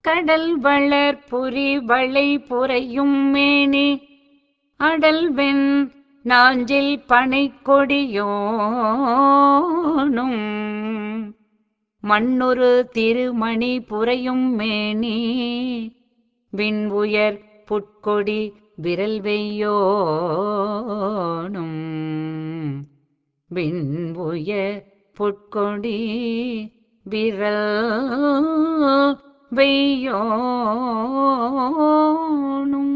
கடல் வளர் புரி வளை புரையும் மேனி அடல் வெண் நாஞ்சில் பனை கொடியோனும் மண்ணொரு திருமணி புரையும் மேனி விண் உயர் புட்கொடி விரல் வெய்யோனும் விண் உயர் புட்கொடி விரல் வெய்யோனும்